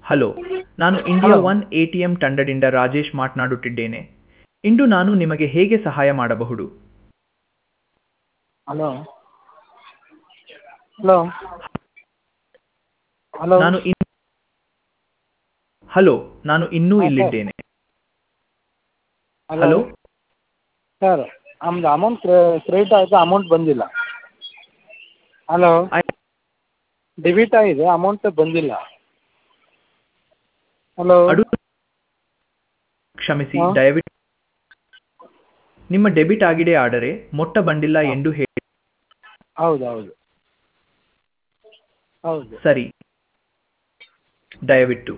Hello ನಾನು India one A T M ತಂಡದಿಂದ ರಾಜೇಶ್ ಮಾತನಾಡುತ್ತಿದ್ದೇನೆ ಇಂದು ನಾನು ನಿಮಗೆ ಹೇಗೆ ಸಹಾಯ ಮಾಡಬಹುದು ಹಲೋ ಹಲೋ ಹಲೋ ನಾನು ಇನ್ ಹಲೋ ನಾನು ಇನ್ನೂ ಹಾ, ಸರ್. ಇಲ್ಲಿದ್ದೇನೆ ಹಲೋ ಸರ್ ನಮ್ದು ಅಮೌಂಟ್ ಕ್ರೆಡಿಟ್ ಆಯಿತು ಅಮೌಂಟ್ ಬಂದಿಲ್ಲ ಹಲೋ ಆಯ್ತು. ಡೆಬಿಟ್ ಆಗಿದೆ ಅಮೌಂಟ್ ಬಂದಿಲ್ಲ ಹಲೋ ಅಡು ಕ್ಷಮಿಸಿ ಹಾ? ದಯವಿಟ್ಟು ನಿಮ್ಮ ಡೆಬಿಟ್ ಆಗಿದೆ ಆದರೆ ಮೊಟ್ಟ ಬಂದಿಲ್ಲ ಎಂದು ಹೇಳಿ ಹೌದು ಹೌದು ಹೌದು ಸರಿ ದಯವಿಟ್ಟು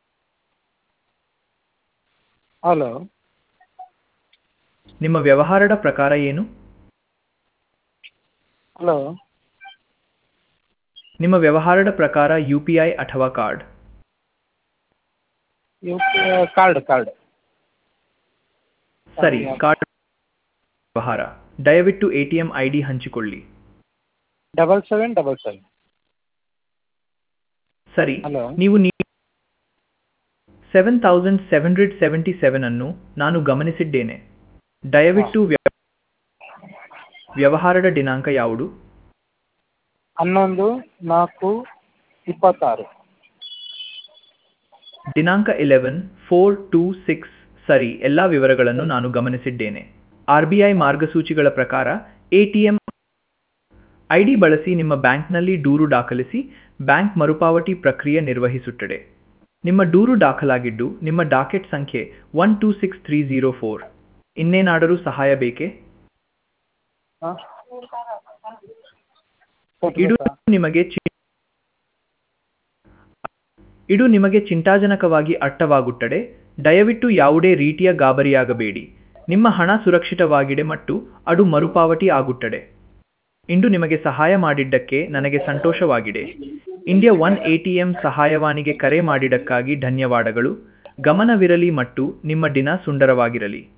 ಹಲೋ ನಿಮ್ಮ ವ್ಯವಹಾರದ ಪ್ರಕಾರ ಏನು ಹಲೋ ನಿಮ್ಮ ವ್ಯವಹಾರದ ಪ್ರಕಾರ ಯು ಪಿ ಐ ಅಥವಾ card U P card card ಸರಿ ಕಾರ್ಡ್ ವ್ಯವಹಾರ ದಯವಿಟ್ಟು A T M I D ಹಂಚಿಕೊಳ್ಳಿ ಡಬಲ್ ಸೆವೆನ್ ಡಬಲ್ ಸೆವೆನ್ ಸರಿ ಹಲೋ ನೀವು seven thousand seven hundred seventy seven ಅನ್ನು ನಾನು ಗಮನಿಸಿದ್ದೇನೆ ದಯವಿಟ್ಟು ವ್ಯ- ವ್ಯವಹಾರದ ದಿನಾಂಕ ಯಾವುದು ಹನ್ನೊಂದು ನಾಲ್ಕು ಇಪ್ಪತ್ತಾರು ದಿನಾಂಕ ಇಲೆವೆನ್ ಫೋರ್ ಟೂ ಸಿಕ್ಸ್ ಸರಿ ಎಲ್ಲ ವಿವರಗಳನ್ನು ನಾನು ಗಮನಿಸಿದ್ದೇನೆ ಆರ್ ಬಿ ಐ ಮಾರ್ಗಸೂಚಿಗಳ ಪ್ರಕಾರ A T M I D ಬಳಸಿ ನಿಮ್ಮ ಬ್ಯಾಂಕ್ನಲ್ಲಿ ದೂರು ದಾಖಲಿಸಿ ಬ್ಯಾಂಕ್ ಮರುಪಾವತಿ ಪ್ರಕ್ರಿಯೆ ನಿರ್ವಹಿಸುತ್ತದೆ ನಿಮ್ಮ ದೂರು ದಾಖಲಾಗಿದ್ದು ನಿಮ್ಮ ಡಾಕೆಟ್ ಸಂಖ್ಯೆ one two six three zero four ಇನ್ನೇನಾದರೂ ಸಹಾಯ ಬೇಕೇ ಹಾಂ ಇದು ನಿಮಗೆ ಚಿ- ಇದು ನಿಮಗೆ ಚಿಂತಾಜನಕವಾಗಿ ಅರ್ಥವಾಗುತ್ತದೆ ದಯವಿಟ್ಟು ಯಾವುದೇ ರೀತಿಯ ಗಾಬರಿಯಾಗಬೇಡಿ ನಿಮ್ಮ ಹಣ ಸುರಕ್ಷಿತವಾಗಿದೆ ಮತ್ತು ಅದು ಮರುಪಾವತಿ ಆಗುತ್ತದೆ ಇಂದು ನಿಮಗೆ ಸಹಾಯ ಮಾಡಿದ್ದಕ್ಕೆ ನನಗೆ ಸಂತೋಷವಾಗಿದೆ India one A T M ಸಹಾಯವಾಣಿಗೆ ಕರೆ ಮಾಡಿದ್ದಕ್ಕಾಗಿ ಧನ್ಯವಾದಗಳು ಗಮನವಿರಲಿ ಮತ್ತು ನಿಮ್ಮ ದಿನ ಸುಂದರವಾಗಿರಲಿ